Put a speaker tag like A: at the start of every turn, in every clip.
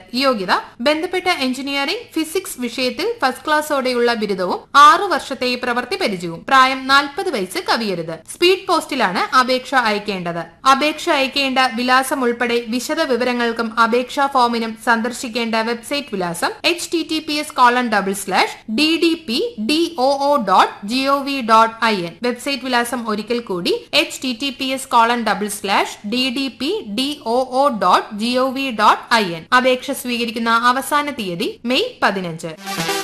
A: യോഗ്യത ബന്ധപ്പെട്ട engineering physics വിഷയത്തിൽ ഫസ്റ്റ് ക്ലാസ്സോടെയുള്ള ബിരുദവും ആറു വർഷത്തെ പ്രവൃത്തി പരിചയവും പ്രായം നാൽപ്പത് വയസ്സ് കവിയരുത് സ്പീഡ് പോസ്റ്റിലാണ് അപേക്ഷ അയക്കേണ്ടത് അപേക്ഷ അയക്കേണ്ട വിലാസം ഉൾപ്പെടെ വിശദ വിവരങ്ങൾക്കും അപേക്ഷാ ഫോമിനും സന്ദർശിക്കേണ്ട വെബ്സൈറ്റ് വിലാസം H T T P S colon double slash D D P D O O dot G O V dot I N website വിലാസം ഒരിക്കൽ കൂടി H T T P S colon double slash D D P D O O dot G O V dot I N അപേക്ഷ സ്വീകരിക്കുന്ന അവസാന തീയതി May പതിനഞ്ച്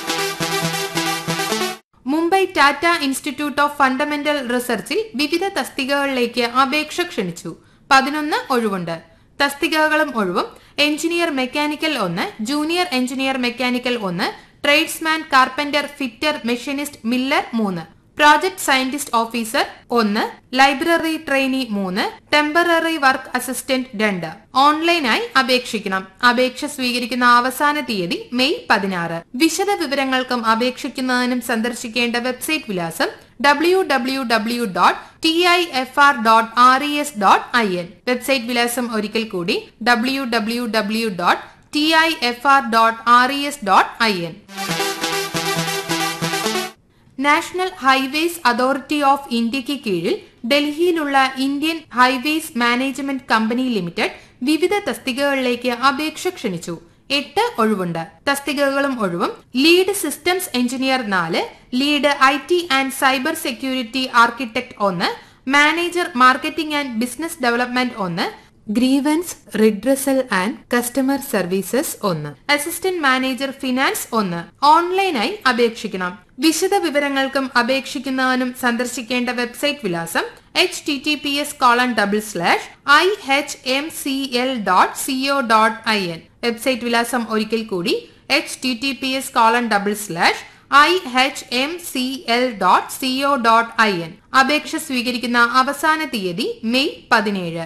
A: Mumbai Tata institute of fundamental റിസർച്ചിൽ വിവിധ തസ്തികകളിലേക്ക് അപേക്ഷ ക്ഷണിച്ചു പതിനൊന്ന് ഒഴിവുണ്ട് തസ്തികകളും ഒഴിവും എഞ്ചിനീയർ മെക്കാനിക്കൽ ഒന്ന് ജൂനിയർ എഞ്ചിനീയർ മെക്കാനിക്കൽ ഒന്ന് tradesman carpenter fitter machinist miller മൂന്ന് പ്രോജക്ട് സയന്റിസ്റ്റ് ഓഫീസർ ഒന്ന് ലൈബ്രറി ട്രെയിനി മൂന്ന് ടെമ്പററി വർക്ക് അസിസ്റ്റന്റ് രണ്ട് ഓൺലൈനായി അപേക്ഷിക്കണം അപേക്ഷ സ്വീകരിക്കുന്ന അവസാന തീയതി മെയ് പതിനാറ് വിശദ വിവരങ്ങൾക്കും അപേക്ഷിക്കുന്നതിനും സന്ദർശിക്കേണ്ട വെബ്സൈറ്റ് വിലാസം W W W dot T I F R dot R E S dot I N website വിലാസം ഒരിക്കൽ കൂടി W W W dot T I F R dot R E S dot I N national highways authority of ഇന്ത്യയ്ക്ക് കീഴിൽ ഡൽഹിയിലുള്ള Indian highways management company limited വിവിധ തസ്തികകളിലേക്ക് അപേക്ഷ ക്ഷണിച്ചു എട്ട് ഒഴിവുണ്ട് തസ്തികകളും ഒഴിവും ലീഡ് സിസ്റ്റംസ് എഞ്ചിനീയർ നാല് lead I T and cyber security architect ഒന്ന് manager marketing and business development ഒന്ന് grievance redressal and customer services ഒന്ന് അസിസ്റ്റന്റ് മാനേജർ ഫിനാൻസ് ഒന്ന് ഓൺലൈനായി അപേക്ഷിക്കണം വിശദ വിവരങ്ങൾക്കും അപേക്ഷിക്കുന്നതിനും സന്ദർശിക്കേണ്ട വെബ്സൈറ്റ് വിലാസം H T T P S colon double slash I H M C L dot C O dot I N website വിലാസം ഒരിക്കൽ കൂടി H T T P S colon double slash I H M C L dot C O dot I N അപേക്ഷ സ്വീകരിക്കുന്ന അവസാന തീയതി May പതിനേഴ്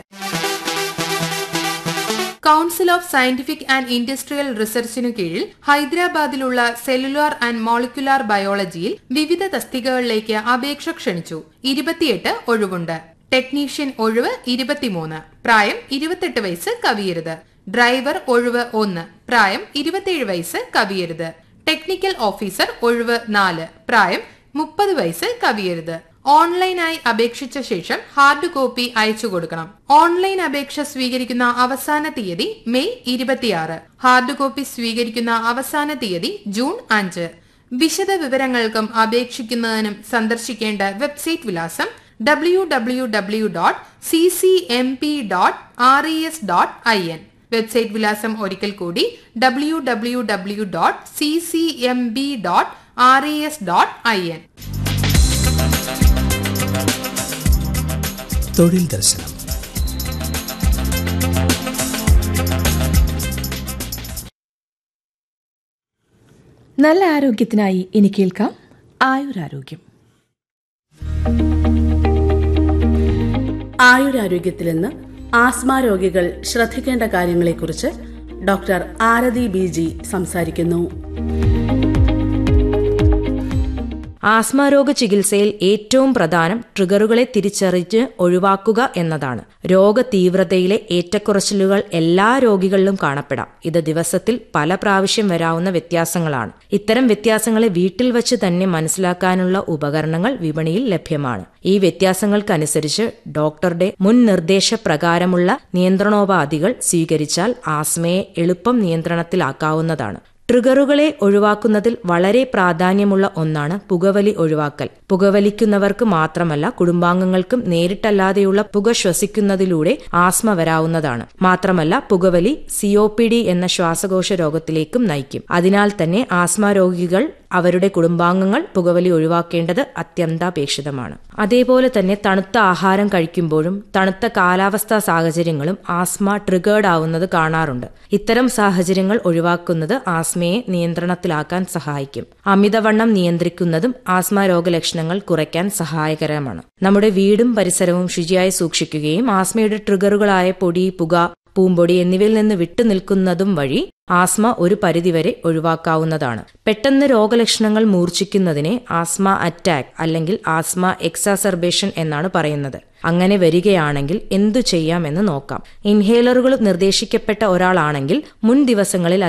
A: council of scientific and industrial റിസർച്ചിനു കീഴിൽ ഹൈദരാബാദിലുള്ള സെല്ലുലാർ ആൻഡ് മോളിക്കുലാർ ബയോളജിയിൽ വിവിധ തസ്തികകളിലേക്ക് അപേക്ഷ ക്ഷണിച്ചു ഇരുപത്തിയെട്ട് ഒഴിവുണ്ട് ടെക്നീഷ്യൻ ഒഴിവ് ഇരുപത്തിമൂന്ന് പ്രായം ഇരുപത്തെട്ട് വയസ്സ് കവിയരുത് ഡ്രൈവർ ഒഴിവ് ഒന്ന് പ്രായം ഇരുപത്തിയേഴ് വയസ്സ് കവിയരുത് ടെക്നിക്കൽ ഓഫീസർ ഒഴിവ് നാല് പ്രായം മുപ്പത് വയസ്സ് കവിയരുത് ഓൺലൈനായി അപേക്ഷിച്ച ശേഷം ഹാർഡ് കോപ്പി അയച്ചു കൊടുക്കണം ഓൺലൈൻ അപേക്ഷ സ്വീകരിക്കുന്ന അവസാന തീയതി മെയ് ഇരുപത്തിയാറ് ഹാർഡ് കോപ്പി സ്വീകരിക്കുന്ന അവസാന തീയതി ജൂൺ അഞ്ച് വിശദ വിവരങ്ങൾക്കും അപേക്ഷിക്കുന്നതിനും സന്ദർശിക്കേണ്ട വെബ്സൈറ്റ് വിലാസം W W W dot C C M P dot R E S dot I N website വിലാസം ഒരിക്കൽ കൂടി W W W dot C C M B dot R E S dot I N
B: തൊഴിൽ ദർശനം
C: നല്ല ആരോഗ്യത്തിനായി ഇനി കേൾക്കാം ആയുരാരോഗ്യം
D: ആയുരാരോഗ്യത്തിൽ നിന്ന് ആസ്മ രോഗികൾ ശ്രദ്ധിക്കേണ്ട കാര്യങ്ങളെക്കുറിച്ച് ഡോക്ടർ ആരതി ബി ജി സംസാരിക്കുന്നു
E: ആസ്മരോഗ ചികിത്സയിൽ ഏറ്റവും പ്രധാനം ട്രിഗറുകളെ തിരിച്ചറിഞ്ഞ് ഒഴിവാക്കുക എന്നതാണ് രോഗതീവ്രതയിലെ ഏറ്റക്കുറച്ചിലുകൾ എല്ലാ രോഗികളിലും കാണപ്പെടാം ഇത് ദിവസത്തിൽ പല പ്രാവശ്യം വരാവുന്ന വ്യത്യാസങ്ങളാണ് ഇത്തരം വ്യത്യാസങ്ങളെ വീട്ടിൽ വച്ച് തന്നെ മനസ്സിലാക്കാനുള്ള ഉപകരണങ്ങൾ വിപണിയിൽ ലഭ്യമാണ് ഈ വ്യത്യാസങ്ങൾക്കനുസരിച്ച് ഡോക്ടറുടെ മുൻ നിർദ്ദേശപ്രകാരമുള്ള നിയന്ത്രണോപാധികൾ സ്വീകരിച്ചാൽ ആസ്മയെ എളുപ്പം നിയന്ത്രണത്തിലാക്കാവുന്നതാണ് ട്രിഗറുകളെ ഒഴിവാക്കുന്നതിൽ വളരെ പ്രാധാന്യമുള്ള ഒന്നാണ് പുകവലി ഒഴിവാക്കൽ പുകവലിക്കുന്നവർക്ക് മാത്രമല്ല കുടുംബാംഗങ്ങൾക്കും നേരിട്ടല്ലാതെയുള്ള പുക ശ്വസിക്കുന്നതിലൂടെ ആസ്മ വരാവുന്നതാണ് മാത്രമല്ല പുകവലി സിഒപിഡി എന്ന ശ്വാസകോശ രോഗത്തിലേക്കും നയിക്കും അതിനാൽ തന്നെ ആസ്മ രോഗികൾ അവരുടെ കുടുംബാംഗങ്ങൾ പുകവലി ഒഴിവാക്കേണ്ടത് അത്യന്താപേക്ഷിതമാണ് അതേപോലെ തന്നെ തണുത്ത ആഹാരം കഴിക്കുമ്പോഴും തണുത്ത കാലാവസ്ഥാ സാഹചര്യങ്ങളും ആസ്മ ട്രിഗേർഡ് ആവുന്നത് കാണാറുണ്ട് ഇത്തരം സാഹചര്യങ്ങൾ ഒഴിവാക്കുന്നത് ആസ്മയെ നിയന്ത്രണത്തിലാക്കാൻ സഹായിക്കും അമിതവണ്ണം നിയന്ത്രിക്കുന്നതും ആസ്മ രോഗലക്ഷണങ്ങൾ കുറയ്ക്കാൻ സഹായകരമാണ് നമ്മുടെ വീടും പരിസരവും ശുചിയായി സൂക്ഷിക്കുകയും ആസ്മയുടെ ട്രിഗറുകളായ പൊടി പുക പൂമ്പൊടി എന്നിവയിൽ നിന്ന് വിട്ടുനിൽക്കുന്നതും വഴി ആസ്മ ഒരു പരിധിവരെ ഒഴിവാക്കാവുന്നതാണ് പെട്ടെന്ന് രോഗലക്ഷണങ്ങൾ മൂർച്ഛിക്കുന്നതിനെ ആസ്മ അറ്റാക്ക് അല്ലെങ്കിൽ ആസ്മ എക്സാസർബേഷൻ എന്നാണ് പറയുന്നത് അങ്ങനെ വരികയാണെങ്കിൽ എന്തു ചെയ്യാമെന്ന് നോക്കാം ഇൻഹേലറുകൾ നിർദ്ദേശിക്കപ്പെട്ട ഒരാളാണെങ്കിൽ മുൻ ദിവസങ്ങളിൽ